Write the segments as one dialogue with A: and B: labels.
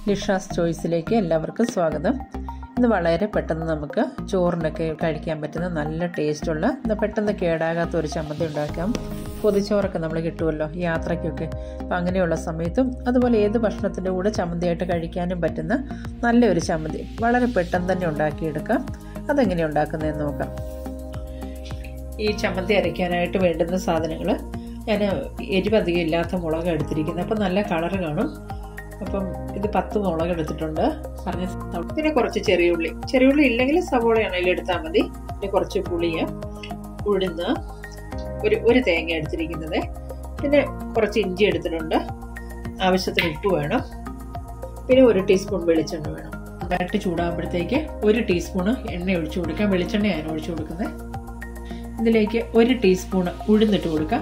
A: ലിഷാസ് ചോയ്സിലേക്ക് എല്ലാവർക്കും സ്വാഗതം ഇന്ന് വളരെ പെട്ടെന്ന് നമുക്ക് ചോറിനൊക്കെ കഴിക്കാൻ പറ്റുന്ന നല്ല ടേസ്റ്റുള്ള ഇന്ന് പെട്ടെന്ന് കേടാകാത്ത ഒരു ചമ്മന്തി ഉണ്ടാക്കാം പൊതിച്ചോറൊക്കെ നമ്മൾ കിട്ടുമല്ലോ യാത്രയ്ക്കൊക്കെ അപ്പം അങ്ങനെയുള്ള സമയത്തും അതുപോലെ ഏത് ഭക്ഷണത്തിൻ്റെ കൂടെ ചമ്മന്തിയായിട്ട് കഴിക്കാനും പറ്റുന്ന നല്ലൊരു ചമ്മന്തി വളരെ പെട്ടെന്ന് തന്നെ ഉണ്ടാക്കിയെടുക്കാം അതെങ്ങനെ ഉണ്ടാക്കുന്നതെന്ന് നോക്കാം ഈ ചമ്മന്തി അരയ്ക്കാനായിട്ട് വേണ്ടുന്ന സാധനങ്ങൾ ഞാൻ എരിവധികം ഇല്ലാത്ത മുളക് എടുത്തിരിക്കുന്നത് അപ്പം നല്ല കളറ് കാണും അപ്പം ഇത് പത്ത് മുളക് എടുത്തിട്ടുണ്ട് പറഞ്ഞ പിന്നെ കുറച്ച് ചെറിയ ഉള്ളി ചെറിയ ഉള്ളി ഇല്ലെങ്കിൽ സവോളയാണെങ്കിലും എടുത്താൽ മതി പിന്നെ കുറച്ച് പുളിയ ഉഴുന്ന് ഒരു ഒരു തേങ്ങ എടുത്തിരിക്കുന്നത് പിന്നെ കുറച്ച് ഇഞ്ചി എടുത്തിട്ടുണ്ട് ആവശ്യത്തിന് ഉപ്പ് വേണം പിന്നെ ഒരു ടീസ്പൂൺ വെളിച്ചെണ്ണ വേണം നന്നായിട്ട് ചൂടാകുമ്പോഴത്തേക്ക് ഒരു ടീസ്പൂണ് എണ്ണ ഒഴിച്ചു കൊടുക്കാം വെളിച്ചെണ്ണയാണ് ഒഴിച്ചു കൊടുക്കുന്നത് ഇതിലേക്ക് ഒരു ടീസ്പൂൺ ഉഴുന്നിട്ട് കൊടുക്കാം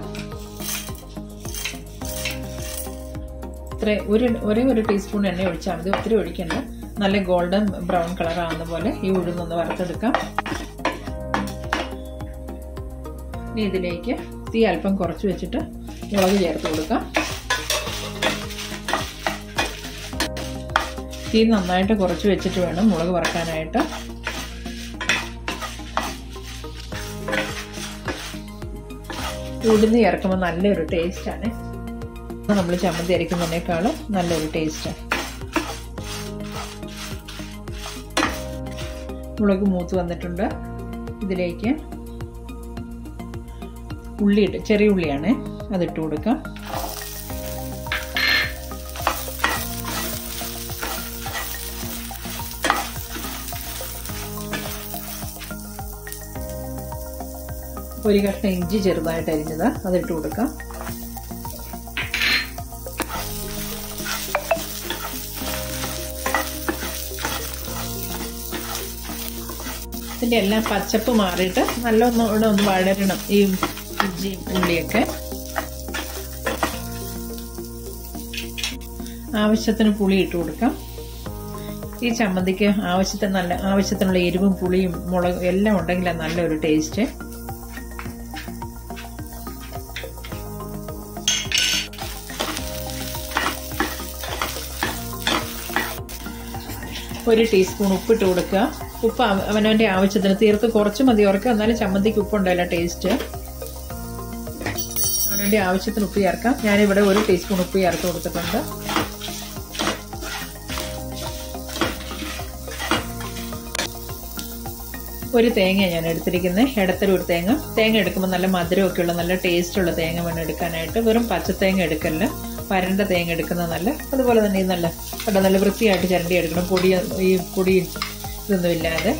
A: ഇത്ര ഒരു ഒരേ ഒരു ടീസ്പൂൺ എണ്ണ ഒഴിച്ചാൽ മതി ഒത്തിരി ഒഴിക്കണ്ട നല്ല ഗോൾഡൻ ബ്രൗൺ കളർ ആകുന്ന പോലെ ഈ ഉഴുന്നൊന്ന് വറുത്തെടുക്കാം ഇനി ഇതിലേക്ക് തീ അല്പം കുറച്ച് വെച്ചിട്ട് മുളക് ചേർത്ത് കൊടുക്കാം തീ നന്നായിട്ട് കുറച്ച് വെച്ചിട്ട് വേണം മുളക് വറക്കാനായിട്ട് ഉഴുന്ന് ചേർക്കുമ്പോൾ നല്ലൊരു ടേസ്റ്റാണ് നമ്മൾ ചമ്മന്തി അരയ്ക്കുന്നതിനേക്കാളും നല്ലൊരു ടേസ്റ്റാണ് മുളക് മൂത്ത് വന്നിട്ടുണ്ട് ഇതിലേക്ക് ഉള്ളി ഇട്ട് ചെറിയ ഉള്ളിയാണ് അതിട്ട് കൊടുക്കാം ഒരു കഷ്ണം ഇഞ്ചി ചെറുതായിട്ട് അരിഞ്ഞത് അതിട്ട് കൊടുക്കാം ഇതിൻ്റെ എല്ലാം പച്ചപ്പ് മാറിയിട്ട് നല്ലൊന്നുകൂടെ ഒന്ന് വഴരണം ഈ ഇഞ്ചിയും ഉള്ളിയൊക്കെ ആവശ്യത്തിന് പുളി ഇട്ട് കൊടുക്കാം ഈ ചമ്മന്തിക്ക് ആവശ്യത്തിന് നല്ല ആവശ്യത്തിനുള്ള എരിവും പുളിയും മുളകും എല്ലാം ഉണ്ടെങ്കിൽ നല്ലൊരു ടേസ്റ്റ് ഒരു ടീസ്പൂൺ ഉപ്പിട്ട് കൊടുക്കുക ഉപ്പ് അവനവൻ്റെ ആവശ്യത്തിന് തീർത്ത് കുറച്ച് മതി ഓർക്കുക എന്നാലും ചമ്മന്തിക്ക് ഉപ്പുണ്ടല്ലോ ടേസ്റ്റ് അവനവൻ്റെ ആവശ്യത്തിന് ഉപ്പ് ചേർക്കാം ഞാനിവിടെ ഒരു ടീസ്പൂൺ ഉപ്പ് ചേർത്ത് കൊടുത്തിട്ടുണ്ട് ഒരു തേങ്ങ ഞാൻ എടുത്തിരിക്കുന്നത് ഇടത്തരം ഒരു തേങ്ങ തേങ്ങ എടുക്കുമ്പോൾ നല്ല മധുരമൊക്കെ ഉള്ള നല്ല ടേസ്റ്റുള്ള തേങ്ങ വേണം എടുക്കാനായിട്ട് വെറും പച്ചത്തേങ്ങ എടുക്കല്ല പരണ്ട തേങ്ങ എടുക്കുന്നത് നല്ല അതുപോലെ തന്നെ ഈ നല്ല കണ്ട നല്ല വൃത്തിയായിട്ട് ചിരണ്ടി എടുക്കണം പൊടി ഈ പൊടി ഇതൊന്നും ഇല്ലാതെ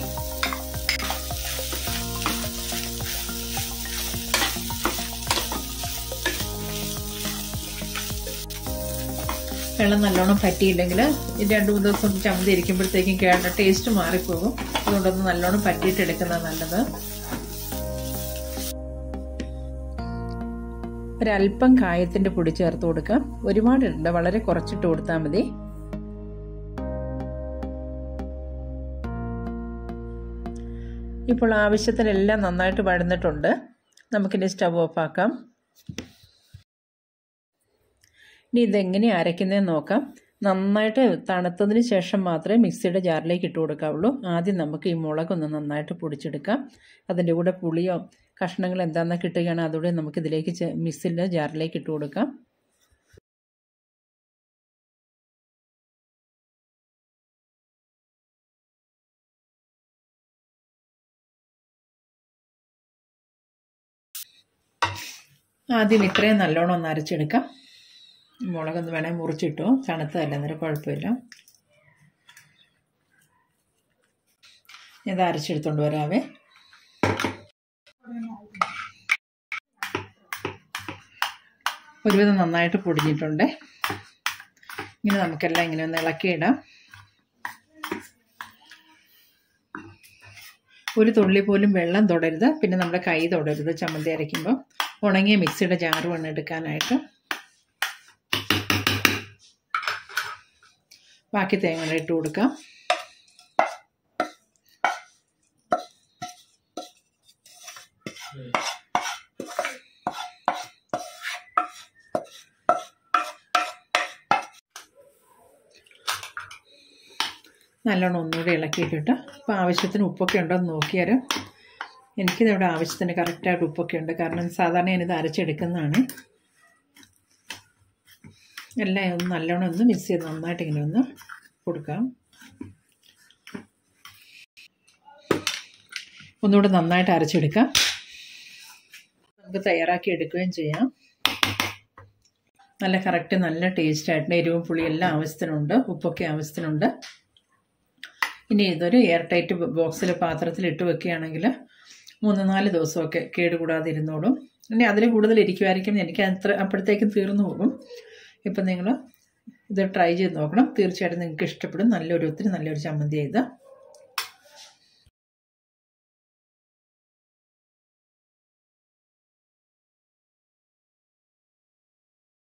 A: വെള്ളം നല്ലോണം പറ്റിയില്ലെങ്കിൽ രണ്ട് മൂന്ന് ദിവസം ചമ്മന്തി ഇരിക്കുമ്പോഴത്തേക്കും കേട്ട ടേസ്റ്റ് മാറിപ്പോകും അതുകൊണ്ടൊന്ന് നല്ലോണം പറ്റിയിട്ട് എടുക്കുന്നത് നല്ലത് ഒരല്പം കായത്തിന്റെ പൊടി ചേർത്ത് കൊടുക്കാം ഒരുപാട് ഇടണ്ട വളരെ കുറച്ചിട്ട് കൊടുത്താൽ മതി ഇപ്പോൾ ആവശ്യത്തിനെല്ലാം നന്നായിട്ട് വഴന്നിട്ടുണ്ട് നമുക്കിനി സ്റ്റവ് ഓഫ് ആക്കാം ഇനി ഇതെങ്ങനെ അരയ്ക്കുന്നതെന്ന് നോക്കാം നന്നായിട്ട് തണുത്തതിന് ശേഷം മാത്രമേ മിക്സിയുടെ ജാറിലേക്ക് ഇട്ട് കൊടുക്കാവുള്ളൂ ആദ്യം നമുക്ക് ഈ മുളകൊന്ന് നന്നായിട്ട് പൊടിച്ചെടുക്കാം അതിൻ്റെ കൂടെ പുളിയോ കഷ്ണങ്ങൾ എന്താണെന്ന് കിട്ടുകയാണെങ്കിൽ അതോടെ നമുക്ക് ഇതിലേക്ക് മിക്സിയുടെ ജാറിലേക്ക് ഇട്ട് കൊടുക്കാം ആദ്യം ഇത്രയും നല്ലോണം ഒന്ന് അരച്ചെടുക്കാം മുളകൊന്ന് വേണേൽ മുറിച്ചിട്ടു തണുത്തതല്ല അന്നേരം കുഴപ്പമില്ല ഇത് അരച്ചെടുത്തോണ്ട് വരാവേ ഒരുവിധം നന്നായിട്ട് പൊടിഞ്ഞിട്ടുണ്ട് ഇങ്ങനെ നമുക്കെല്ലാം ഇങ്ങനെ ഒന്ന് ഇളക്കിയിടാം ഒരു തുള്ളി പോലും വെള്ളം തൊടരുത് പിന്നെ നമ്മുടെ കൈ തൊടരുത് ചമ്മന്തി അരയ്ക്കുമ്പോൾ ഉണങ്ങിയ മിക്സിയുടെ ജാറ് വേണം എടുക്കാനായിട്ട് ബാക്കി തേങ്ങ ഇട്ട് കൊടുക്കാം നല്ലോണം ഒന്നുകൂടി ഇളക്കിയിട്ടിട്ട് അപ്പോൾ ആവശ്യത്തിന് ഉപ്പൊക്കെ ഉണ്ടോ എന്ന് നോക്കിയാൽ എനിക്കിതിവിടെ ആവശ്യത്തിന് കറക്റ്റായിട്ട് ഉപ്പൊക്കെ ഉണ്ട് കാരണം സാധാരണ ഞാനിത് അരച്ചെടുക്കുന്നതാണ് എല്ലാം ഒന്ന് നല്ലോണം ഒന്ന് മിക്സ് ചെയ്ത് നന്നായിട്ട് ഇങ്ങനെ ഒന്ന് കൊടുക്കാം ഒന്നുകൂടെ നന്നായിട്ട് അരച്ചെടുക്കാം നമുക്ക് തയ്യാറാക്കി എടുക്കുകയും ചെയ്യാം നല്ല കറക്റ്റ് നല്ല ടേസ്റ്റ് ആയിട്ട് എരിവും പുളിയും എല്ലാം ആവശ്യത്തിനുണ്ട് ഉപ്പൊക്കെ ആവശ്യത്തിനുണ്ട് ഇനി ഇതൊരു എയർ ടൈറ്റ് ബോക്സിൽ പാത്രത്തിൽ ഇട്ട് വെക്കുകയാണെങ്കിൽ മൂന്ന് നാല് ദിവസമൊക്കെ കേടുകൂടാതെ ഇരുന്നോളും ഇനി അതിൽ കൂടുതൽ ഇരിക്കുമായിരിക്കും എനിക്ക് അത്ര അപ്പോഴത്തേക്കും തീർന്നു പോകും ഇപ്പം നിങ്ങൾ ഇത് ട്രൈ ചെയ്ത് നോക്കണം തീർച്ചയായിട്ടും നിങ്ങൾക്ക് ഇഷ്ടപ്പെടും നല്ലൊരു ഒത്തിരി നല്ലൊരു ചമ്മന്തി ഇത്